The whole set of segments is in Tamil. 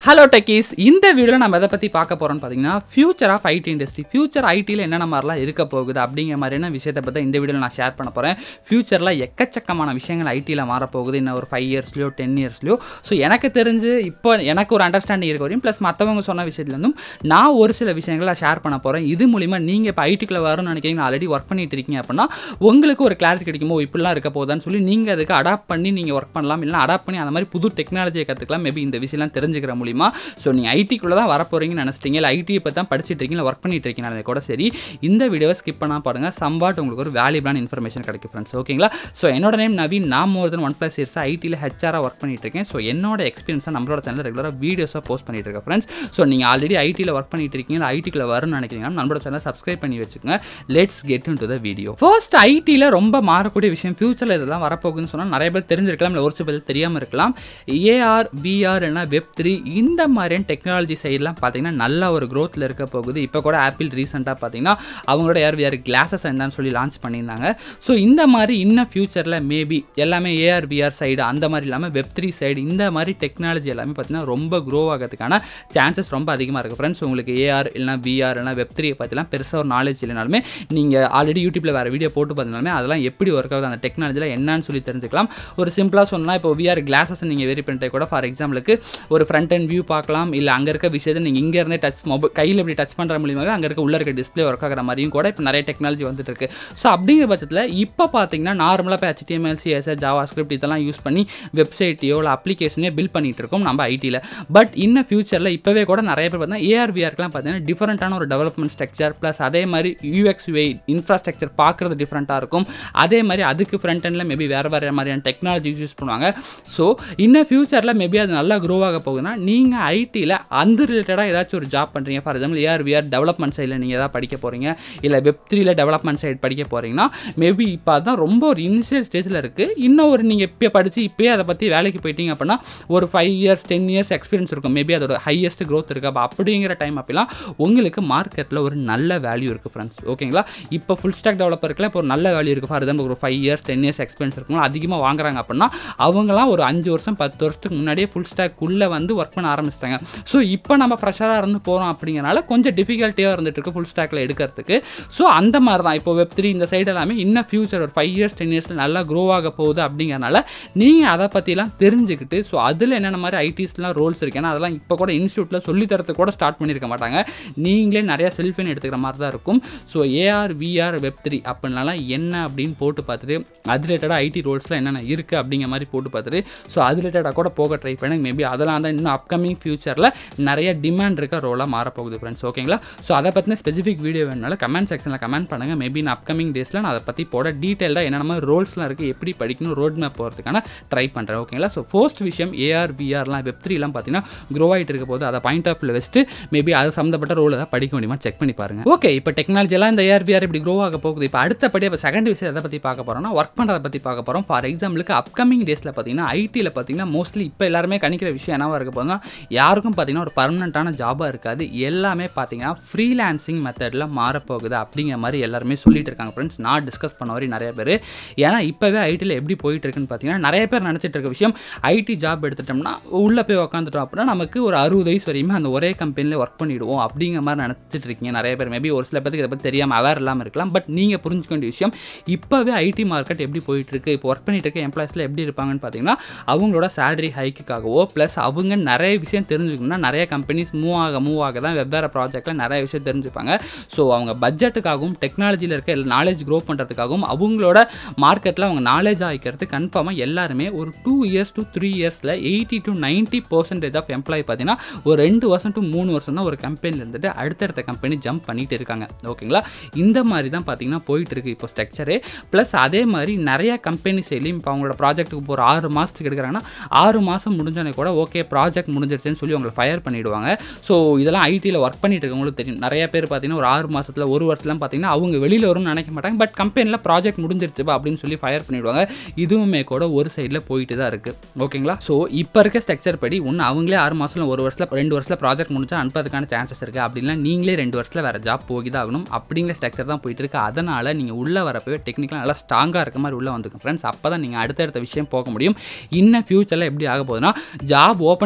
ஹலோ டெக்கீஸ் இந்த வீடியோவில் நம்ம எதை பற்றி பார்க்க போகிறோம்னு பார்த்தீங்கன்னா future of IT industry future ஐடியில் என்னென்ன மாதிரிலாம் இருக்க போகுது அப்படிங்கிற மாதிரியான விஷயத்தை பற்றி இந்த வீடியோவில் நான் ஷேர் பண்ண போகிறேன் ஃபியூச்சரில் எக்கச்சக்கமான விஷயங்கள் ஐடியில் மாறப்போகுது இன்னும் ஒரு ஃபைவ் இயர்ஸ்லையோ டென் இயர்ஸ்லையோ ஸோ எனக்கு தெரிஞ்சு இப்போ எனக்கு ஒரு அண்டர்ஸ்டாண்டிங் இருக்க வரையும் ப்ளஸ் மற்றவங்க சொன்ன விஷயத்துலேருந்தும் நான் ஒரு சில விஷயங்களை ஷேர் பண்ண போகிறேன் இது மூலிமா நீங்கள் இப்போ ஐடிக்குள்ளே வரணும்னு நினைக்கிறீங்க ஆல்ரெடி ஒர்க் பண்ணிட்டு இருக்கீங்க அப்படின்னா உங்களுக்கு ஒரு கிளாரிட்டி கிடைக்குமோ இப்படிலாம் இருக்க போகுதான்னு சொல்லி நீங்கள் அதுக்கு அடாப்ட் பண்ணி நீங்கள் ஒர்க் பண்ணலாம் இல்லை அடாப்ட் பண்ணி அந்த மாதிரி புது டெக்னாலஜியை கற்றுக்கலாம் மேபி இந்த விஷயம்லாம் தெரிஞ்சுக்கிற மூலிமா ஸோ நீங்கள் ஐடிக்குள்ளே தான் வரப்போறீங்கன்னு நினச்சிட்டீங்க இல்லை ஐடி இப்போ தான் படிச்சுட்டு இருக்கீங்க இல்லை ஒர்க் பண்ணிட்டு இருக்கீங்க கூட சரி இந்த வீடியோவை ஸ்கிப் பண்ணால் பாருங்கள் சம்பாட் உங்களுக்கு ஒரு வேல்யூபிளான இன்ஃபர்மேஷன் கிடைக்கும் ஃப்ரெண்ட்ஸ் ஓகேங்களா ஸோ என்னோட நேம் நவீன் நான் more than one plus years ஐடியில் ஹெச்ஆராக ஒர்க் பண்ணிட்டு இருக்கேன் ஸோ என்னோட எக்ஸ்பீரியன்ஸை நம்மளோட சேனல் ரெகுலராக வீடியோஸாக போஸ்ட் பண்ணிட்டு இருக்கேன் ஃப்ரெண்ட்ஸ் ஸோ நீங்கள் ஆல்ரெடி ஐடியில் ஒர்க் பண்ணிட்டு இருக்கீங்க இல்லை ஐடிக்குள்ள வரும்னு நினைக்கிறீங்கன்னா நம்மளோட சேனல் சப்ஸ்கிரைப் பண்ணி வச்சுக்கோங்க let's get in to the video first ஐடியில் ரொம்ப மாறக்கூடிய விஷயம் ஃபியூச்சரில் இதெல்லாம் வரப்போகுதுன்னு சொன்னால் நிறைய பேர் தெரிஞ்சிருக்கலாம் இல்லை ஒரு சில பேர் தெரியாமல் இருக்கலாம் ஏஆர் விஆர் இல்லைனா வெப் த்ரீ இந்த மாதிரியான டெக்னாலஜி சைட்லாம் பார்த்தீங்கன்னா நல்ல ஒரு க்ரோத்தில் இருக்க போகுது இப்போ கூட ஆப்பிள் ரீசெண்டாக பார்த்தீங்கன்னா அவங்களோட ஏஆர் விஆர் கிளாஸஸ் என்னன்னு சொல்லி லான்ச் பண்ணியிருந்தாங்க ஸோ இந்த மாதிரி இன்னும் ஃபியூச்சரில் மேபி எல்லாமே ஏஆர் விஆர் சைடு அந்த மாதிரி இல்லாமல் வெப் த்ரீ சைடு இந்த மாதிரி டெக்னாலஜி எல்லாமே பார்த்தீங்கன்னா ரொம்ப க்ரோ ஆகிறதுக்கான சான்சஸ் ரொம்ப அதிகமாக இருக்குது ஃப்ரெண்ட்ஸ் உங்களுக்கு ஏஆர் இல்லைனா விஆர் இல்லைனா வெப் த்ரீ பற்றிலாம் பெருசாக ஒரு நாலேஜ் இல்லைனாலுமே நீங்கள் ஆல்ரெடி யூடியூப்பில் வேறு வீடியோ போட்டு பார்த்தாலுமே அதெல்லாம் எப்படி ஒர்க் ஆகுது அந்த டெக்னாலஜியில் என்னன்னு சொல்லி தெரிஞ்சுக்கலாம் ஒரு சிம்பிளாக சொன்னால் இப்போ விஆர் கிளாஸஸ் நீங்கள் வெரி பண்ணிட்டே கூட ஃபார் எக்ஸாம்பிளுக்கு ஒரு ஃப்ரண்ட் அண்ட் வியூ பார்க்கலாம் இல்லை அங்கே இருக்க விஷயத்தை நீங்கள் இங்கே இருந்தே டச் மொபைல் கையில் இப்படி டச் பண்ணுற மூலியமாகவே அங்கே இருக்க உள்ள இருக்க டிஸ்பிளே ஒர்க் ஆகிற மாதிரியும் கூட இப்போ நிறைய டெக்னாலஜி வந்துட்டு இருக்கு ஸோ அப்படிங்கிற பட்சத்தில் இப்போ பார்த்தீங்கன்னா நார்மலாக இப்போ ஹெச்டிஎம்எல் சிஎஸ்ஆர் ஜாவா ஸ்கிரிப்ட் இதெல்லாம் யூஸ் பண்ணி வெப்சைட்டையோ இல்லை அப்ளிகேஷனையோ பில்ட் பண்ணிட்டு இருக்கோம் நம்ம ஐடியில் பட் இன்னும் ஃபியூச்சரில் இப்போவே கூட நிறைய பேர் பார்த்தீங்கன்னா ஏஆர்விஆர்க்கெலாம் பார்த்தீங்கன்னா டிஃபரெண்ட்டான ஒரு டெவலப்மெண்ட் ஸ்ட்ரக்சர் ப்ளஸ் அதே மாதிரி யூஎக்ஸ் வே இன்ஃப்ராஸ்ட்ரக்சர் பார்க்குறது டிஃப்ரெண்ட்டாக இருக்கும் அதே மாதிரி அதுக்கு ஃப்ரண்ட் எண்டில் மேபி வேறு வேறு மாதிரியான டெக்னாலஜி யூஸ் பண்ணுவாங்க ஸோ இன்னும் ஃபியூச்சரில் மேபி அது நல்லா க்ரோ ஆக போகுதுன்னா நீங்கள் ஐடியில் அந்த ரிலேட்டடாக ஏதாச்சும் ஒரு ஜாப் பண்ணுறீங்க ஃபார் எக்ஸாம்பிள் ஏஆர்விஆர் டெவலப்மெண்ட் சைடில் நீங்கள் எதாவது படிக்க போகிறீங்க இல்லை வெப் த்ரீல டெவலப்மெண்ட் சைடு படிக்க போகிறீங்கன்னா மேபி இப்போ அதுதான் ரொம்ப ஒரு இனிஷியல் ஸ்டேஜில் இருக்குது இன்னும் ஒரு நீங்கள் இப்போ படித்து இப்போயே அதை பற்றி வேலைக்கு போயிட்டீங்க அப்படின்னா ஒரு five years ten years experience இருக்கும் மேபி அதோட ஹையஸ்ட் க்ரோத் இருக்குது அப்போ அப்படிங்கிற டைம் அப்பெல்லாம் உங்களுக்கு மார்க்கெட்டில் ஒரு நல்ல வேல்யூ இருக்குது ஃப்ரெண்ட்ஸ் ஓகேங்களா இப்போ ஃபுல் ஸ்டாக் டெவலப்பருக்குலாம் இப்போ ஒரு நல்ல வேல்யூ இருக்குது ஃபார் எக்ஸாம்பிள் ஒரு five years ten years experience இருக்கும் அதிகமாக வாங்குறாங்க அப்படின்னா அவங்களாம் ஒரு அஞ்சு வருஷம் பத்து வருஷத்துக்கு முன்னாடியே ஃபுல் ஸ்டாக் உள்ளே வந்து ஒர்க் பண்ண ஆரம்பிச்சிட்டாங்க ஸோ இப்போ நம்ம ஃப்ரெஷராக இருந்து போகிறோம் அப்படிங்கிறனால கொஞ்சம் டிஃபிகல்ட்டியாக இருந்துட்டு இருக்கு ஃபுல் ஸ்டாக்கில் எடுக்கிறதுக்கு ஸோ அந்த மாதிரி தான் இப்போ வெப் த்ரீ இந்த சைடு எல்லாமே இன்னும் ஃபியூச்சர் ஒரு ஃபைவ் இயர்ஸ் டென் இயர்ஸில் நல்லா க்ரோ ஆக போகுது அப்படிங்கிறனால நீங்கள் அதை பற்றிலாம் தெரிஞ்சுக்கிட்டு ஸோ அதில் என்னென்ன மாதிரி ஐடிஸ்லாம் ரோல்ஸ் இருக்கு ஏன்னா அதெல்லாம் இப்போ கூட இன்ஸ்டியூட்டில் சொல்லித்தரத்துக்கு கூட ஸ்டார்ட் பண்ணியிருக்க மாட்டாங்க நீங்களே நிறையா செல்ஃபின் எடுத்துக்கிற மாதிரி தான் இருக்கும் so AR VR web three அப்படின்னாலாம் என்ன அப்படின்னு போட்டு பார்த்துட்டு அது ரிலேட்டடாக ஐடி ரோல்ஸ்லாம் என்னென்ன இருக்குது அப்படிங்கிற மாதிரி போட்டு பார்த்துட்டு ஸோ அது ரிலேட்டடாக கூட போக ட்ரை பண்ணி மேபி அதெல்லாம் தான் இன்னும் அப்கமிங் ஃபியூச்சரில் நிறைய டிமாண்ட் இருக்க ரோலாக மாறப்போகுது ஃப்ரெண்ட்ஸ் ஓகேங்களா ஸோ அதை பற்றின ஸ்பெசிஃபிக் வீடியோ வேணுனாலும் கமெண்ட் செக்ஷனில் கமெண்ட் பண்ணுங்கள் மேபி நான் அப்கமிங் டேஸில் நான் அதை பற்றி போட டீட்டெயிலாக என்னென்ன மாதிரி ரோல்ஸ்லாம் இருக்குது எப்படி படிக்கணும் ரோட் மேப் போகிறதுக்கான ட்ரை பண்ணுறேன் ஓகேங்களா ஸோ ஃபர்ஸ்ட் விஷயம் ஏஆர் விஆர்லாம் வெப் த்ரீலாம் பார்த்தீங்கன்னா க்ரோ ஆகிட்டு இருக்க போது அதை பாயிண்ட் ஆஃப் வச்சுட்டு மேபி அது சம்மந்தப்பட்ட ரோல் ஏதாவது படிக்க முடியுமா செக் பண்ணி பாருங்க ஓகே இப்போ டெக்னாலஜிலாம் இந்த ஏஆர் விஆர் இப்படி க்ரோ ஆக போகுது இப்போ அடுத்தபடி இப்போ செகண்ட் விஷயம் எதை பற்றி பார்க்க போகிறோம்னா ஒர்க் பண்ணுறதை பற்றி பார்க்க போகிறோம் ஃபார் எக்ஸாம்பிளுக்கு அப்கமிங் டேஸில் பார்த்தீங்கன்னா ஐடியில் பார்த்தீங்கன்னா மோஸ்ட்லி இப்போ எல்லாருமே கணிக்கிற விஷயம் என்னவா இருக்க போதுன்னா யாருக்கும் பார்த்தீங்கன்னா ஒரு பர்மனெண்ட்டான ஜாபாக இருக்காது எல்லாமே பார்த்தீங்கன்னா ஃப்ரீலான்சிங் மெத்தடில் மாறப்போகுது அப்படிங்கிற மாதிரி எல்லாருமே சொல்லிட்டு இருக்காங்க ஃப்ரெண்ட்ஸ் நான் டிஸ்கஸ் பண்ண வரையும் நிறைய பேர் ஏன்னா இப்போவே ஐடியில் எப்படி போயிட்டு இருக்குன்னு பார்த்தீங்கன்னா நிறைய பேர் நினச்சிட்டு இருக்க விஷயம் ஐடி ஜாப் எடுத்துட்டோம்னா உள்ளே போய் உக்காந்துட்டோம் அப்படின்னா நமக்கு ஒரு அறுபது வயசு வரையுமே அந்த ஒரே கம்பெனியில் ஒர்க் பண்ணிவிடுவோம் அப்படிங்கிற மாதிரி நினச்சிட்டு இருக்கீங்க நிறைய பேர் மேபி ஒரு சில பேருக்கு இதை பற்றி தெரியாமல் அவேர் இல்லாமல் இருக்கலாம் பட் நீங்கள் புரிஞ்சுக்க வேண்டிய விஷயம் இப்போவே ஐடி மார்க்கெட் எப்படி போயிட்டு இருக்கு இப்போ ஒர்க் பண்ணிட்டு இருக்க எம்ப்ளாயிஸில் எப்படி இருப்பாங்கன்னு பார்த்தீங்கன்னா அவங்களோட சேலரி ஹைக்குக்காகவோ ப்ளஸ் அவங்க நிறைய விஷயம் தெரிஞ்சுக்கணும்னா நிறைய கம்பெனிஸ் மூவ் ஆக மூவ் ஆக தான் வெவ்வேறு ப்ராஜெக்ட்டில் நிறைய விஷயம் தெரிஞ்சுப்பாங்க ஸோ அவங்க பட்ஜெட்டுக்காகவும் டெக்னாலஜியில் இருக்க நாலேஜ் க்ரோ பண்ணுறதுக்காகவும் அவங்களோட மார்க்கெட்டில் அவங்க நாலேஜ் ஆகிக்கிறது கன்ஃபார்மாக எல்லாருமே ஒரு டூ இயர்ஸ் டு த்ரீ இயர்ஸில் eighty to ninety percentage of employee பார்த்தீங்கன்னா ஒரு ரெண்டு வருஷம் டு மூணு வருஷம் தான் ஒரு கம்பெனியில் இருந்துட்டு அடுத்தடுத்த கம்பெனி ஜம்ப் பண்ணிட்டு இருக்காங்க ஓகேங்களா இந்த மாதிரி தான் பார்த்தீங்கன்னா போயிட்டு இருக்கு இப்போ ஸ்ட்ரக்சரு ப்ளஸ் அதே மாதிரி நிறைய கம்பெனி சைட்லையும் இப்போ அவங்களோட ப்ராஜெக்ட்டுக்கு இப்போ ஒரு ஆறு மாதத்துக்கு எடுக்கிறாங்கன்னா ஆறு மாதம் முடிஞ்சோடனே கூட ஓகே ப்ராஜெக்ட் முடிஞ்சிருச்சுன்னு சொல்லி அவங்களை ஃபயர் பண்ணிவிடுவாங்க ஸோ இதெல்லாம் ஐடியில் ஒர்க் பண்ணிட்டு இருக்கவங்களுக்கு தெரியும் நிறைய பேர் பார்த்தீங்கன்னா ஒரு ஆறு மாதத்தில் ஒரு வருஷத்துலாம் பார்த்தீங்கன்னா அவங்க வெளியில் வரும்னு நினைக்க மாட்டாங்க பட் கம்பெனியில் ப்ராஜெக்ட் முடிஞ்சிருச்சுப்பா அப்படின்னு சொல்லி ஃபயர் பண்ணிவிடுவாங்க இதுவுமே கூட ஒரு சைடில் போயிட்டு தான் இருக்குது ஓகேங்களா ஸோ இப்போ இருக்க ஸ்ட்ரக்சர் படி ஒன்று அவங்களே ஆறு மாதத்தில் ஒரு வருஷத்தில் ரெண்டு வருஷத்தில் ப்ராஜெக்ட் முடிஞ்சா அனுப்பதுக்கான சான்சஸ் இருக்குது அப்படின்னா நீங்களே ரெண்டு வருஷத்தில் வேறு ஜாப் போகி தான் ஆகணும் அப்படிங்கிற ஸ்ட்ரக்சர் தான் போயிட்டு இருக்கு அதனால் நீங்கள் உள்ளே வரப்பவே டெக்னிக்கலாக நல்லா ஸ்ட்ராங்காக இருக்க மாதிரி உள்ளே வந்துக்கும் ஃப்ரெண்ட்ஸ் அப்போ தான் நீங்கள் அடுத்தடுத்த விஷயம் போக முடியும் இன்னும் ஃபியூச்சரில் எப்படி ஆக போகுதுன்னா ஜாப் ஓப்பனிங் போடுறப்ப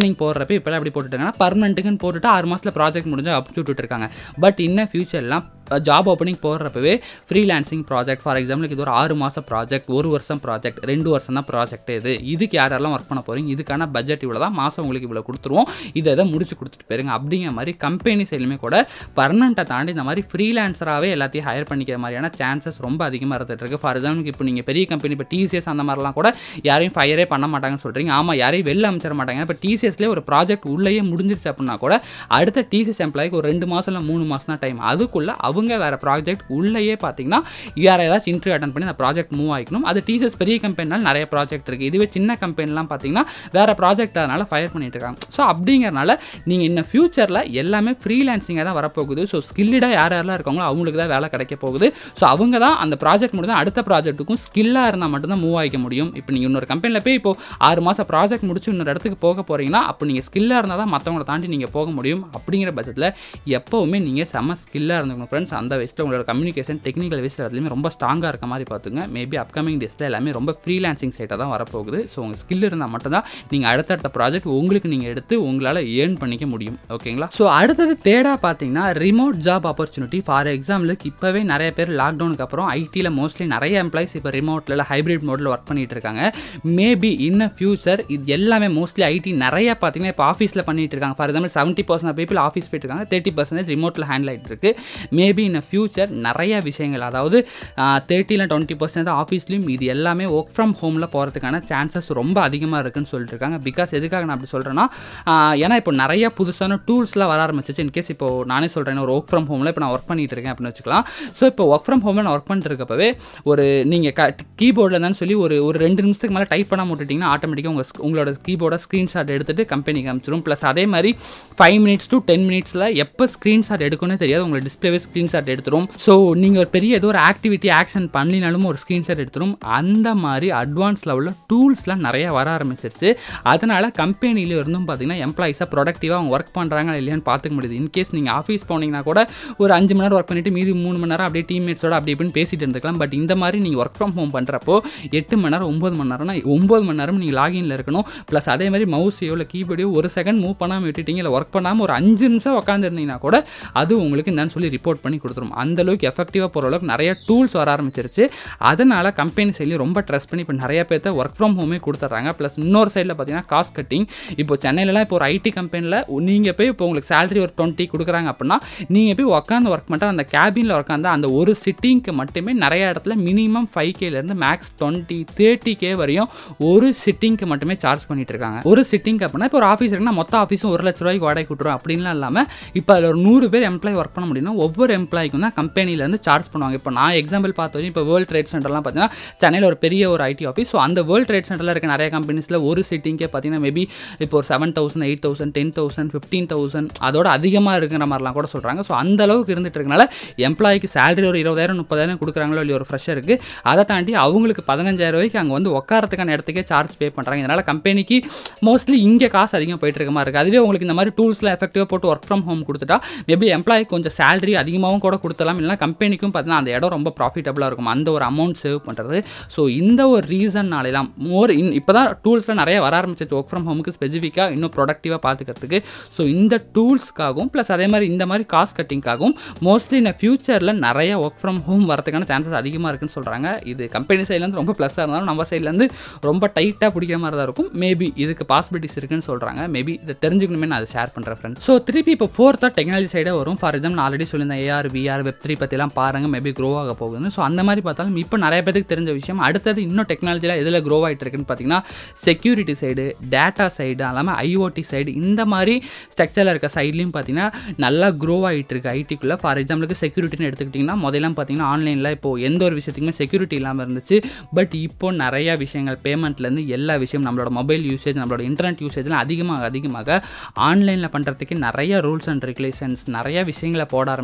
போகிறப்ப இப்போலாம் எப்படி போட்டுட்டாங்கன்னா பர்மனெண்ட்டுக்குன்னு போட்டுட்டு ஆறு மாதத்தில் ப்ராஜெக்ட் முடிஞ்சு அப் விட்டுட்டு இருக்காங்க பட் இன்னும் ஃபியூச்சர்லாம் ஜாப் ஓப்பனிங் போடுறப்பவே ஃப்ரீலான்சிங் ப்ராஜெக்ட் ஃபார் எக்ஸாம்பிளுக்கு இது ஒரு ஆறு மாதம் ப்ராஜெக்ட் ஒரு வருஷம் ப்ராஜெக்ட் ரெண்டு வருஷம் தான் ப்ராஜெக்ட் இது இதுக்கு யார் யாரெல்லாம் ஒர்க் பண்ண போகிறீங்க இதுக்கான பட்ஜெட் இவ்வளோ தான் மாதம் உங்களுக்கு இவ்வளோ கொடுத்துருவோம் இதை இதை முடிச்சு கொடுத்துட்டு போயிருங்க அப்படிங்கிற மாதிரி கம்பெனி சைடுமே கூட பர்மனெண்ட்டை தாண்டி இந்த மாதிரி ஃப்ரீலான்சராகவே எல்லாத்தையும் ஹையர் பண்ணிக்கிற மாதிரியான சான்சஸ் ரொம்ப அதிகமாக இருந்துட்டு இருக்கு ஃபார் எக்ஸாம்பிளுக்கு இப்போ நீங்கள் பெரிய கம்பெனி இப்போ டிசிஎஸ் அந்த மாதிரிலாம் கூட யாரையும் ஃபயரே பண்ண மாட்டாங்கன்னு சொல்கிறீங்க ஆமாம் யாரையும் வெளில அமைச்சிட மாட்டாங்க இப்போ டிசிஎஸ்லேயே ஒரு ப்ராஜெக்ட் உள்ளேயே முடிஞ்சிருச்சு அப்படின்னா கூட அடுத்த டிசிஎஸ் எம்ப்ளாய்க்கு ஒரு ரெண்டு மாதம் இல்லை மூணு மாதம் தான் டைம் அதுக்குள்ளே அவங்க வேறு ப்ராஜெக்ட் உள்ளேயே பார்த்தீங்கன்னா வேறு ஏதாச்சும் இன்டர்வியூ அட்டன் பண்ணி அந்த ப்ராஜெக்ட் மூவ் ஆகிக்கணும் அது டிசிஎஸ் பெரிய கம்பெனினால நிறைய ப்ராஜெக்ட் இருக்குது இதுவே சின்ன கம்பெனிலாம் பார்த்தீங்கன்னா வேறு ப்ராஜெக்ட் அதனால் ஃபயர் பண்ணிட்டு இருக்காங்க ஸோ அப்படிங்கிறனால நீங்கள் இன்னும் ஃபியூச்சரில் எல்லாமே ஃப்ரீலான்சிங்காக தான் வரப்போகுது ஸோ ஸ்கில்டாக யார் யாரெல்லாம் இருக்காங்களோ அவங்களுக்கு தான் வேலை கிடைக்க போகுது ஸோ அவங்க தான் அந்த ப்ராஜெக்ட் முடிஞ்சு அடுத்த ப்ராஜெக்ட்டுக்கும் ஸ்கில்லாக இருந்தால் மட்டும்தான் மூவ் ஆகிக்க முடியும் இப்போ நீங்கள் இன்னொரு கம்பெனியில் போய் இப்போ ஆறு மாதம் ப்ராஜெக்ட் முடிச்சு இன்னொரு இடத்துக்கு போக போகிறீங்கன்னா அப்போ நீங்கள் ஸ்கில்லாக இருந்தால் தான் மற்றவங்களை தாண்டி நீங்கள் போக முடியும் அப்படிங்கிற பட்சத்தில் எப்போவுமே நீங்கள் செம்ம ஸ்கில்லாக இருந்துக்கணும் ஃப்ரெண்ட்ஸ் அந்த வயசில் உங்களோட கம்யூனிகேஷன் டெக்னிக்கல் வயசில் எல்லாத்துலேயுமே ரொம்ப ஸ்ட்ராங்காக இருக்க மாதிரி பார்த்துங்க மேபி அப்கமிங் டேஸில் எல்லாமே ரொம்ப ஃப்ரீலான்சிங் சைட்டாக தான் வரப்போகுது ஸோ உங்கள் ஸ்கில் இருந்தால் மட்டும்தான் நீங்கள் அடுத்தடுத்த ப்ராஜெக்ட் உங்களுக்கு நீங்கள் எடுத்து உங்களால் ஏர்ன் பண்ணிக்க முடியும் ஓகேங்களா ஸோ அடுத்தது தேடா பார்த்தீங்கன்னா ரிமோட் ஜாப் ஆப்பர்ச்சுனிட்டி ஃபார் எக்ஸாம்பிளுக்கு இப்போவே நிறைய பேர் லாக்டவுனுக்கு அப்புறம் ஐடியில் மோஸ்ட்லி நிறைய எம்ப்ளாயிஸ் இப்போ ரிமோட்டில் இல்லை ஹைப்ரிட் மோடில் ஒர்க் பண்ணிட்டு இருக்காங்க மேபி இன் ஃபியூச்சர் இது எல்லாமே மோஸ்ட்லி ஐடி நிறைய பார்த்தீங்கன்னா இப்போ ஆஃபீஸில் பண்ணிட்டு இருக்காங்க for example seventy percent people office போயிட்டு இருக்காங்க தேர்ட்டி பர்சன்டேஜ் ரிமோட்டில் ஹேண்டில் ஆகிட்டு இருக்கு மேபி இன் ஃபியூச்சர் நிறைய விஷயங்கள் அதாவது தேர்ட்டியில் டுவெண்ட்டி பர்சன்ட் ஆஃபீஸ்லையும் இது எல்லாமே ஒர்க் ஃப்ரம் ஹோமில் போகிறதுக்கான சான்சஸ் ரொம்ப அதிகமாக இருக்குன்னு சொல்லிட்டு இருக்காங்க பிகாஸ் எதுக்காக நான் அப்படி சொல்கிறேன்னா ஏன்னா இப்போ நிறைய புதுசான டூல்ஸ்லாம் வர ஆரம்பிச்சிச்சு இன்கேஸ் இப்போ நானே சொல்கிறேன் ஒரு ஒர்க் ஃப்ரம் ஹோமில் இப்போ நான் ஒர்க் பண்ணிட்டு இருக்கேன் அப்படின்னு வச்சுக்கலாம் ஸோ இப்போ ஒர்க் ஃப்ரம் ஹோமில் நான் ஒர்க் பண்ணிட்டு இருக்கப்பவே ஒரு நீங்கள் க கீபோர்டில் இருந்தாலும் சொல்லி ஒரு ஒரு ரெண்டு நிமிஷத்துக்கு மேலே டைப் பண்ணாமல் விட்டுட்டிங்கன்னா ஆட்டோமேட்டிக்காக உங்கள் உங்களோட கீபோர்டை ஸ்க்ரீன்ஷாட் எடுத்துகிட்டு கம்பெனிக்கு அனுப்பிச்சிடும் ப்ளஸ் அதே மாதிரி ஃபைவ் மினிட்ஸ் டு டென் மினிட்ஸில் எப்போ ஸ்க்ரீன்ஷாட் எடுக்கணும்னு தெரியாது உங்களை டிஸ்பிளேவே ஸ்க்ரீன்ஷாட் எடுத்துரும் ஸோ நீங்கள் ஒரு பெரிய ஏதோ ஒரு ஆக்டிவிட்டி ஆக்ஷன் பண்ணினாலும் ஒரு ஸ்க்ரீன்ஷாட் எடுத்துரும் அந்த மாதிரி அட்வான்ஸ் லெவலில் டூல்ஸ்லாம் நிறைய வர ஆரம்பிச்சிருச்சு அதனால் கம்பெனியில் இருந்தும் பார்த்தீங்கன்னா எம்ப்ளாயிஸாக ப்ரொடக்டிவாக அவங்க ஒர்க் பண்ணுறாங்க இல்லையான்னு பார்த்துக்க முடியுது இன்கேஸ் நீங்கள் ஆஃபீஸ் போனீங்கன்னா கூட ஒரு அஞ்சு மணி நேரம் ஒர்க் பண்ணிட்டு மீதி மூணு மணி நேரம் அப்படியே டீம்மேட்ஸோட அப்படி இப்படின்னு பேசிட்டு இருந்துக்கலாம் பட் இந்த மாதிரி நீங்கள் ஒர்க் ஃப்ரம் ஹோம் பண்ணுறப்போ எட்டு மணி நேரம் ஒம்பது மணி நேரம்னா ஒம்பது மணி நேரம் நீங்கள் லாகின்ல இருக்கணும் ப்ளஸ் அதே மாதிரி மவுஸையோ இல்லை கீபோர்டையோ ஒரு செகண்ட் மூவ் பண்ணாமல் விட்டுட்டீங்க இல்லை ஒர்க் பண்ணாமல் ஒரு அஞ்சு நிமிஷம் உட்காந்துருந்தீங்கன்னா கூட அது உங்களுக்கு என்னன்னு சொல்லி ரிப்போர்ட் பண்ணி கொடுத்துரும் அந்த அளவுக்கு எஃபெக்டிவாக போகிற அளவுக்கு நிறைய டூல்ஸ் வர ஆரம்பிச்சிருச்சு அதனால் கம்பெனி சைட்லேயும் ரொம்ப ட்ரஸ்ட் பண்ணி இப்போ நிறைய பேர்த்த ஒர்க் ஃப்ரம் ஹோமே கொடுத்துட்றாங்க ப்ளஸ் இன்னொரு சைடில் பார்த்தீங்கன்னா காஸ்ட் கட்டிங் இப்போ சென்னையிலலாம் இப்போ ஒரு ஐடி கம்பெனியில் நீங்கள் போய் இப்போ உங்களுக்கு சேலரி ஒரு டுவெண்ட்டி கொடுக்குறாங்க அப்படின்னா நீங்கள் போய் உட்காந்து ஒர்க் பண்ணுற அந்த கேபினில் உட்காந்து அந்த ஒரு சிட்டிங்க்கு மட்டுமே நிறைய இடத்துல மினிமம் ஃபைவ் கேலேருந்து மேக்ஸ் டுவெண்ட்டி தேர்ட்டி கே வரையும் ஒரு சிட்டிங்க்கு மட்டுமே சார்ஜ் பண்ணிட்டு இருக்காங்க ஒரு சிட்டிங் அப்படின்னா இப்போ ஒரு ஆஃபீஸ் இருக்குன்னா மொத்த ஆஃபீஸும் ஒரு லட்ச ரூபாய்க்கு வாடகை விட்டுரும் அப்படின்லாம் இல்லாமல் இப்போ அதில் ஒரு நூறு பேர் எம்ப்ளாய் ஒர்க் பண்ண முடியும்னா ஒவ்வொரு எம்ப்ளாய்க்கும் தான் கம்பெனிலேருந்து சார்ஜ் பண்ணுவாங்க இப்போ நான் எக்ஸாம்பிள் பார்த்த வரையும் இப்போ வேர்ல்ட் ட்ரேட் சென்டர்லாம் பார்த்தீங்கன்னா சென்னையில் ஒரு பெரிய ஒரு ஐடி ஆஃபீஸ் ஸோ அந்த வேர்ல்ட் ட்ரேட் சென்டரில் இருக்க நிறைய கம்பெனிஸில் ஒரு சிட்டிங்கே பார்த்தீங்கன்னா மேபி இப்போ ஒரு seven thousand eight thousand ten thousand fifteen thousand அதோட அதிகமாக இருக்கிற மாதிரிலாம் கூட சொல்கிறாங்க ஸோ அந்த அளவுக்கு இருந்துட்டு இருக்கனால எம்ப்ளாய்க்கு சேலரி ஒரு இருபதாயிரம் முப்பதாயிரம் கொடுக்குறாங்களோ இல்லையோ ஒரு ஃப்ரெஷருக்கு அதை தாண்டி அவங்களுக்கு பதினஞ்சாயிரம் ரூபாய்க்கு அங்கே வந்து உட்காரத்துக்கான இடத்துக்கே சார்ஜ் பே பண்ணுறாங்க இதனால் கம்பெனிக்கு மோஸ்ட்லி இங்கே காசு அதிகமாக போயிட்டு இருக்க மாதிரி இருக்குது அதுவே உங்களுக்கு இந்த மாதிரி டூல்ஸ்லாம் எஃபெக்டிவாக போட்டு ஒர்க் ஃப்ரம் ஹோம் கொடுத்துட்டா மேபி எம்ப்ளாய் கொஞ்சம் சேலரி அதிகமாகவும் கூட கொடுத்தலாம் இல்லைனா கம்பெனிக்கும் பார்த்தீங்கன்னா அந்த இடம் ரொம்ப ப்ராஃபிட்டபுளாக இருக்கும் அந்த ஒரு அமௌண்ட் சேவ் பண்ணுறது ஸோ இந்த ஒரு ரீசன்னாலாம் மோர் இன் இப்போ தான் டூல்ஸ்லாம் நிறைய வர ஆரம்பிச்சிச்சு ஒர்க் ஃப்ரம் ஹோமுக்கு ஸ்பெசிஃபிக்காக இன்னும் ப்ரொடக்டிவாக பார்த்துக்கிறதுக்கு ஸோ இந்த டூல்ஸ்க்காகவும் ப்ளஸ் அதே மாதிரி இந்த மாதிரி காஸ்ட் கட்டிங்காகவும் மோஸ்ட்லி இந்த ஃபியூச்சரில் நிறைய ஒர்க் ஃப்ரம் ஹோம் வரதுக்கான சான்சஸ் அதிகமாக இருக்குன்னு சொல்கிறாங்க இது கம்பெனி சைட்லேருந்து ரொம்ப ப்ளஸ்ஸாக இருந்தாலும் நம்ம சைட்லேருந்து ரொம்ப டைட்டாக பிடிக்கிற மாதிரி தான் இருக்கும் மேபி இதுக்கு பாசிபிலிட்டிஸ் இருக்குன்னு சொல்கிறாங்க மேபி இதை தெரிஞ்சுக்கணுமே நான் அதை ஷேர் பண்ணுறேன் ஃப்ரெண்ட்ஸ் ஸோ திருப்பி இப்போ ஃபோர்த்தாக டெக்னாலஜி சைடே வரும் ஃபார் எக்ஸாம்பிள் நான் ஆல்ரெடி சொல்லியிருந்தேன் ஏஆர் விஆர் வெப் த்ரீ பற்றிலாம் பாருங்கள் மேபி க்ரோ ஆக போகுதுன்னு ஸோ அந்த மாதிரி பார்த்தாலும் இப்போ நிறைய பேருக்கு தெரிஞ்ச விஷயம் அடுத்தது இன்னும் டெக்னாலஜியில் எதில் க்ரோ ஆகிட்டு இருக்குன்னு பார்த்தீங்கன்னா செக்யூரிட்டி சைடு டேட்டா சைடு அல்லாமல் ஐஓடி சைடு இந்த மாதிரி ஸ்ட்ரக்சரில் இருக்க சைட்லையும் பார்த்தீங்கன்னா நல்லா க்ரோ ஆகிட்டு இருக்கு ஐடிக்குள்ளே ஃபார் எக்ஸாம்பிளுக்கு செக்யூரிட்டின்னு எடுத்துக்கிட்டிங்கன்னா முதல்லாம் பார்த்தீங்கன்னா ஆன்லைனில் இப்போ எந்த ஒரு விஷயத்துக்குமே செக்யூரிட்டி இல்லாமல் இருந்துச்சு பட் இப்போ நிறைய விஷயங்கள் பேமெண்ட்லேருந்து எல்லா விஷயம் நம்மளோட மொபைல் யூசேஜ் நம்மளோட இன்டர்நெட் யூசேஜ்லாம் அதிகமாக அதிகமாக ஆன்லைனில் பண்ணுறதுக்கு நிறைய ரூல்ஸ் அண்ட் ரெகுலேஷன்ஸ் நிறைய விஷயங்களை போட ஆரம்பிச்சிட்டாங்க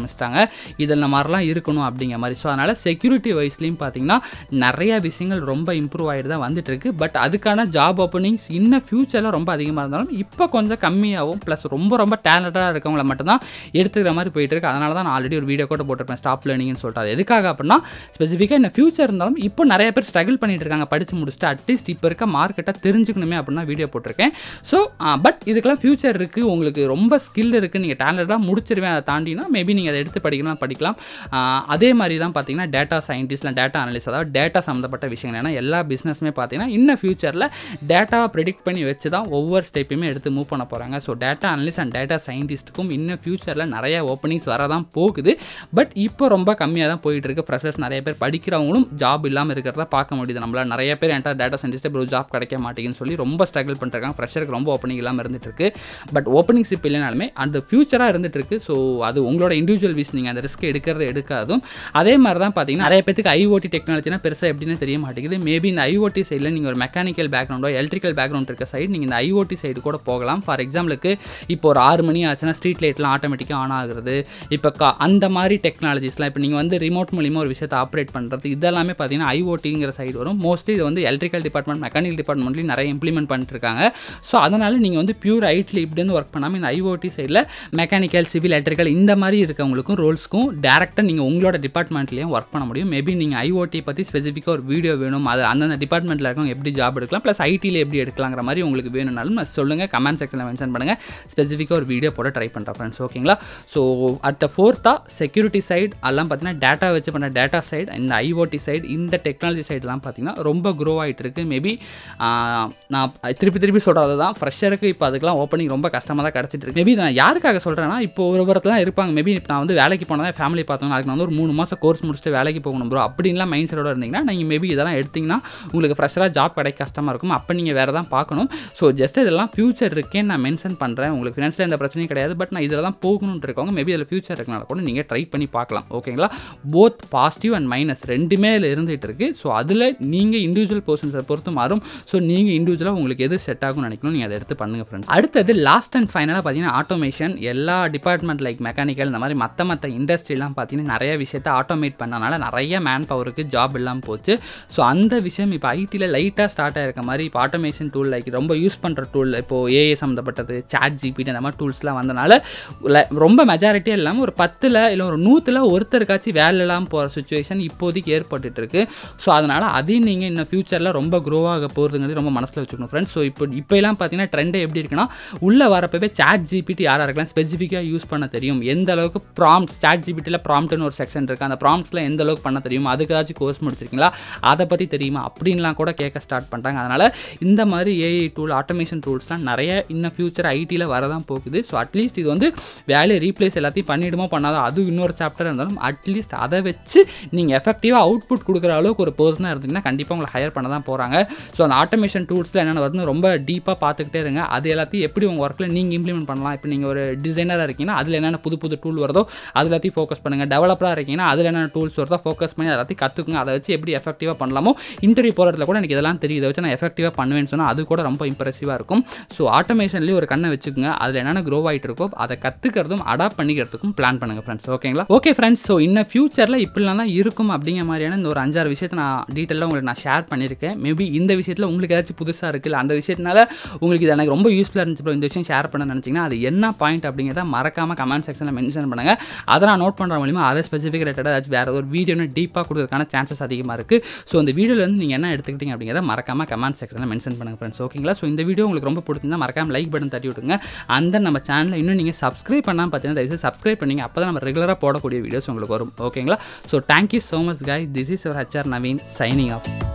இதில் இந்த மாதிரிலாம் இருக்கணும் அப்படிங்கிற மாதிரி ஸோ அதனால் செக்யூரிட்டி வைஸ்லையும் பார்த்தீங்கன்னா நிறைய விஷயங்கள் ரொம்ப இம்ப்ரூவ் ஆகிட்டு தான் வந்துட்டு இருக்கு பட் அதுக்கான ஜாப் ஓப்பனிங்ஸ் இன்னும் ஃபியூச்சரில் ரொம்ப அதிகமாக இருந்தாலும் இப்போ கொஞ்சம் கம்மியாகவும் ப்ளஸ் ரொம்ப ரொம்ப டேலண்டடாக இருக்கவங்கள மட்டும்தான் எடுத்துக்கிற மாதிரி போயிட்டு இருக்கு அதனால தான் நான் ஆல்ரெடி ஒரு வீடியோ கூட போட்டிருப்பேன் ஸ்டாப் லேர்னிங்னு சொல்லிட்டு அது எதுக்காக அப்படின்னா ஸ்பெசிஃபிக்காக இந்த ஃபியூச்சர் இருந்தாலும் இப்போ நிறைய பேர் ஸ்ட்ரகிள் பண்ணிட்டு இருக்காங்க படித்து முடிச்சுட்டு அட்லீஸ்ட் இப்போ இருக்க மார்க்கெட்டை தெரிஞ்சுக்கணுமே அப்படின்னு தான் வீடியோ போட்டிருக்கேன் ஸோ பட் இதுக்கெல்லாம் ஃபியூச்சர் இருக்குது உங்களுக்கு ரொம்ப ஸ்கில் இருக்குது நீங்கள் டேலண்டாக முடிச்சிருவேன் அதை தாண்டினா மேபி நீங்கள் அதை எடுத்து படிக்கலாம் படிக்கலாம் ஆஹ் அதே மாதிரி தான் பார்த்தீங்கன்னா டேட்டா சயின்டிஸ்ட்லாம் டேட்டா அனலிஸ்ட் அதாவது டேட்டா சம்மந்தப்பட்ட விஷயங்கள் ஏன்னா எல்லா பிஸ்னஸுமே பார்த்தீங்கன்னா இன்னும் ஃபியூச்சரில் டேட்டாவை ப்ரெடிக்ட் பண்ணி வச்சு தான் ஒவ்வொரு ஸ்டெப்பையுமே எடுத்து மூவ் பண்ண போகிறாங்க so data analyst and data சயின்டிஸ்ட்டுக்கும் இன்னும் ஃபியூச்சரில் நிறைய ஓப்பனிங்ஸ் வரதான் போகுது பட் இப்போ ரொம்ப கம்மியாக தான் போயிட்டு இருக்கு ஃப்ரெஷர்ஸ் நிறைய பேர் படிக்கிறவங்களும் ஜாப் இல்லாமல் இருக்கிறத பார்க்க முடியுது நம்மளால் நிறைய பேர் என்கிட்ட டேட்டா சயின்டிஸ்ட் ப்ரோ ஜாப் கிடைக்க மாட்டேங்குன்னு சொல்லி ரொம்ப ஸ்ட்ரகிள் பண்ணிருக்காங்க ஃப்ரெஷருக்கு ரொம்ப ஓப்பனிங் இல்லாமல் இருந்துட்டு இருக்கு பட் ஓப்பனிங்ஸ் இப்போ இல்லைனாலுமே அந்த ஃபியூச்சராக இருந்துட்டு இருக்கு ஸோ அது உங்களோட இண்டிவிஜுவல் வீஸ் நீங்கள் அந்த ரிஸ்க் எடுக்கிறது எடுக்காதும் அதே மாதிரி தான் பார்த்தீங்கன்னா நிறைய பேருக்கு ஐஓடி டெக்னாலஜினா பெருசாக எப்படின்னு தெரிய மாட்டேங்குது மேபி இந்த ஐஓடி சைடில் நீங்கள் ஒரு மெக்கானிக்கல் பேக்ரவுண்டோ எலக்ட்ரிக்கல் பேக்ரவுண்ட் இருக்க சைடு நீங்கள் இந்த ஐஓடி சைடு கூட போகலாம் ஃபார் எக்ஸாம்பிளுக்கு இப்போ ஒரு ஆறு மணி ஆச்சுன்னா ஸ்ட்ரீட் லைட்லாம் ஆட்டோமேட்டிக்காக ஆன் ஆகுறது இப்போ கா அந்த மாதிரி டெக்னாலஜிஸ்லாம் இப்போ நீங்கள் வந்து ரிமோட் மூலிமா ஒரு விஷயத்தை ஆப்ரேட் பண்ணுறது இதெல்லாமே பார்த்தீங்கன்னா ஐஓடிங்கிற சைடு வரும் மோஸ்ட்லி இது வந்து எலக்ட்ரிக்கல் டிபார்ட்மெண்ட் மெக்கானிக்கல் டிபார்ட்மெண்ட்லேயும் நிறைய இம்ப்ளிமெண்ட் பண்ணிட்டு இருக்காங்க ஸோ அதனால் நீங்கள் வந்து பியூர் ஐடியில் இப்படின்னு ஒர்க் பண்ணாமல் இந்த ஐஓடி சைடில் மெக்கானிக்கல் சிவில் எலக்ட்ரிக்கல் இந்த மாதிரி இருக்கவங்களுக்கும் ரோல்ஸ்க்கும் டேரெக்டாக நீங்கள் உங்களோட டிபார்ட்மெண்ட்லேயும் ஒர்க் பண்ண முடியும் மேபி நீங்கள் ஐஓடி பற்றி ஸ்பெசிஃபிக்காக ஒரு வீடியோ வேணும் அது அந்தந்த டிபார்ட்மெண்ட்டில் இருக்கவங்க எப்படி ஜாப் எடுக்கலாம் ப்ளஸ் ஐடியில் எப்படி எடுக்கலாங்கிற மாதிரி உங்களுக்கு வேணும்னாலும் நான் சொல்லுங்கள் கமெண்ட் செக்ஷனில் மென்ஷன் பண்ணுங்கள் ஸ்பெசிஃபிக்காக ஒரு வீடியோ போட ட்ரை பண்ணுறேன் ஃப்ரெண்ட்ஸ் ஓகேங்களா ஸோ அட் த ஃபோர்த்தாக செக்யூரிட்டி சைடு அதெல்லாம் பார்த்தீங்கன்னா டேட்டா வச்சு பண்ண டேட்டா சைடு இந்த ஐஓடி சைடு இந்த டெக்னாலஜி சைடுலாம் பார்த்தீங்கன்னா ரொம்ப க்ரோ ஆகிட்டு இருக்கு மேபி நான் திருப்பி திருப்பி சொல்கிறது தான் ஃப்ரெஷருக்கு இப்போ அதுக்கெல்லாம் ஓப்பனிங் ரொம்ப கஷ்டமாக தான் கிடச்சிட்டு இருக்கு மேபி நான் யாருக்காக சொல்கிறேன்னா இப்போ ஒரு ஒருத்தலாம் இருப்பாங்க மேபி இப்போ நான் வந்து வேலைக்கு போனதான் ஃபேமிலி பார்த்தோம் அதுக்கு நான் வந்து ஒரு மூணு மாதம் கோர்ஸ் முடிச்சுட்டு வேலைக்கு போகணும் ப்ரோ அப்படின்லாம் மைண்ட் செட்டோட இருந்தீங்கன்னா நீங்கள் மேபி இதெல்லாம் எடுத்திங்கன்னா உங்களுக்கு ஃப்ரெஷராக ஜாப் கிடைக்க கஷ்டமாக இருக்கும் அப்போ நீங்கள் வேறு தான் பார்க்கணும் ஸோ ஜஸ்ட் இதெல்லாம் ஃபியூச்சர் இருக்கேன்னு நான் மென்ஷன் பண்ணுறேன் உங்களுக்கு ஃபினான்ஷியல் எந்த பிரச்சனையும் கிடையாது பட் நான் இதில் தான் போகணும்னு இருக்கவங்க மேபி அதில் ஃபியூச்சர் இருக்கனால கூட நீங்கள் ட்ரை பண்ணி பார்க்கலாம் ஓகேங்களா போத் பாசிட்டிவ் அண்ட் மைனஸ் ரெண்டுமே அதில் இருந்துகிட்டு இருக்குது ஸோ அதில் நீங்கள் இண்டிவிஜுவல் பர்சன்ஸை பொறுத்து மாறும் ஸோ நீங்கள் இண்டிவிஜுவலாக உங்களுக்கு எது செட் ஆகும்னு நினைக்கணும் நீங்கள் அதை எடுத்து பண்ணுங்கள் ஃப்ரெண்ட்ஸ் அடுத்தது லாஸ்ட் அண்ட் ஃபைனலாக பார்த்தீங்கன்னா ஆட்டோமேஷன் எல்லா டிபார்ட்மெண்ட் லைக் மெக்கானிக்கல் இந்த மாதிரி மற்ற மற்ற இண்டஸ்ட்ரிலாம் பார்த்தீங்கன்னா நிறைய விஷயத்தை ஆட்டோமேட் பண்ணனால நிறைய மேன் பவருக்கு ஜாப் இல்லாமல் போச்சு ஸோ அந்த விஷயம் இப்போ ஐடியில் லைட்டாக ஸ்டார்ட் ஆயிருக்க மாதிரி இப்போ ஆட்டோமேஷன் டூல் லைக் ரொம்ப யூஸ் பண்ணுற டூல் இப்போது ஏஏ சம்மந்தப்பட்டது சாட் ஜிபிடி அந்த மாதிரி டூல்ஸ்லாம் வந்தனால ல- ரொம்ப மெஜாரிட்டியாக இல்லாமல் ஒரு பத்தில் இல்லை ஒரு நூற்றில் ஒருத்தருக்காச்சும் வேலை இல்லாமல் போகிற சுச்சுவேஷன் இப்போதைக்கு ஏற்பட்டுட்டு இருக்கு ஸோ அதனால் அதையும் நீங்கள் இன்னும் ஃபியூச்சரில் ரொம்ப க்ரோ ஆக போகிறதுங்கிறது ரொம்ப மனசில் வச்சுக்கணும் ஃப்ரெண்ட்ஸ் ஸோ இப்போ இப்போ எல்லாம் பார்த்தீங்கன்னா ட்ரெண்டே எப்படி இருக்குன்னா உள்ளே வரப்பவே சாட் ஜிபிடி யாராக இருக்கலாம் ஸ்பெசிஃபிக்காக யூஸ் பண்ண தெரியும் எந்த அளவுக்கு ப்ராம்ப்ட்ஸ் சாட் ஜிபிட்டியில் ப்ராம்ப்ட்னு ஒரு செக்ஷன் இருக்குது அந்த ப்ராம்ப்ட்ஸில் எந்த அளவுக்கு பண்ண தெரியும் அதுக்கு ஏதாச்சும் கோர்ஸ் முடிச்சிருக்கீங்களா அதை பற்றி தெரியுமா அப்படின்லாம் கூட கேட்க ஸ்டார்ட் பண்ணுறாங்க அதனால் இந்த மாதிரி ஏஐ டூல் ஆட்டோமேஷன் டூல்ஸ்லாம் நிறைய இன்னும் ஃபியூச்சர் ஐடியில் வரதான் போகுது ஸோ அட்லீஸ்ட் இது வந்து வேலையை ரீப்ளேஸ் எல்லாத்தையும் பண்ணிடுமோ பண்ணாதோ அது இன்னொரு சாப்டர் இருந்தாலும் அட்லீஸ்ட் அதை வச்சு நீங்கள் எஃபெக்டிவாக அவுட்புட் கொடுக்குற அளவுக்கு ஒரு பர்சனாக இருந்தீங்கன்னா கண்டிப்பாக உங்களை ஹையர் பண்ண தான் போகிறாங்க ஸோ அந்த ஆட்டோமேஷன் டூல்ஸில் என்னென்ன வருதுன்னு ரொம்ப டீப்பாக பார்த்துக்கிட்டே இருங்க அது எல்லாத்தையும் எப்படி உங்கள் ஒர்க்கில் நீங்கள் இம்ப்ளிமெண்ட் பண்ணலாம் இப்போ நீங்கள் ஒரு டிசைனராக இருக்கீங்கன்னா அதில் என்னென்ன புது புது டூல் வருதோ அது எல்லாத்தையும் ஃபோக்கஸ் பண்ணுங்கள் டெவலப்பராக இருக்கீங்கன்னா அதில் என்னென்ன டூல்ஸ் வருதோ ஃபோக்கஸ் பண்ணி அதை எல்லாத்தையும் கற்றுக்குங்க அதை வச்சு எப்படி எஃபெக்டிவாக பண்ணலாமோ இன்டர்வியூ போகிறதுல கூட எனக்கு இதெல்லாம் தெரியும் இதை வச்சு நான் எஃபெக்டிவாக பண்ணுவேன்னு சொன்னால் அது கூட ரொம்ப இம்ப்ரெசிவாக இருக்கும் ஸோ ஆட்டோமேஷன்லேயும் ஒரு கண்ணை வச்சுக்கோங்க அதில் என்னென்ன க்ரோ ஆகிட்டு இருக்கோ அதை கற்றுக்கிறதும் அடாப்ட் பண்ணிக்கிறதுக்கும் பிளான் பண்ணுங்கள் ஃப்ரெண்ட்ஸ் ஓகேங்களா ஓகே ஃப்ரெண்ட்ஸ் ஸோ இன்னும் ஃபியூச்சரில் இப்படிலாம் தான் இருக்கும் அப்படிங்கிற மாதிரியான இந்த ஒரு அஞ்சாறு விஷயத்தை நான் டீட்டெயிலாக உங்களுக்கு நான் ஷேர் பண்ணியிருக்கேன் மேபி இந்த விஷயத்தில் உங்களுக்கு ஏதாச்சும் புதுசாக இருக்குல்ல அந்த விஷயத்தினால உங்களுக்கு இது எனக்கு ரொம்ப யூஸ்ஃபுல்லாக இருந்துச்சு bro, இந்த விஷயம் ஷேர் பண்ண நினச்சிங்கன்னா அது என்ன பாயிண்ட் அப்படிங்கிறத மறக்காமல் கமெண்ட் செக்ஷனில் மென்ஷன் பண்ணுங்கள் அதை நான் நோட் பண்ணுற மூலிமா அதை ஸ்பெசிஃபிக் ரிலேட்டடாக ஏதாச்சும் வேறு ஒரு வீடியோன்னு டீப்பாக கொடுக்கறதுக்கான சான்சஸ் அதிகமாக இருக்குது ஸோ இந்த வீடியோவில் வந்து நீங்கள் என்ன எடுத்துக்கிட்டீங்க அப்படிங்கிறத மறக்காமல் கமெண்ட் செக்ஷனில் மென்ஷன் பண்ணுங்கள் ஃப்ரெண்ட்ஸ் ஓகேங்களா ஸோ இந்த வீடியோ உங்களுக்கு ரொம்ப பிடிச்சிருந்தா மறக்காம லைக் பட்டன் தட்டி விட்டுங்க அந்த நம்ம சேனலில் இன்னும் நீங்கள் சப்ஸ்கிரைப் பண்ணாமல் பார்த்தீங்கன்னா தயவுசெய்து சப்ஸ்கிரைப் பண்ணிங்க அப்போ தான் நம்ம ரெகுலராக போடக்கூடிய வீடியோஸ் உங்களுக்கு வரும் ஓகேங்களா so thank you so much guys this is your HR Naveen signing of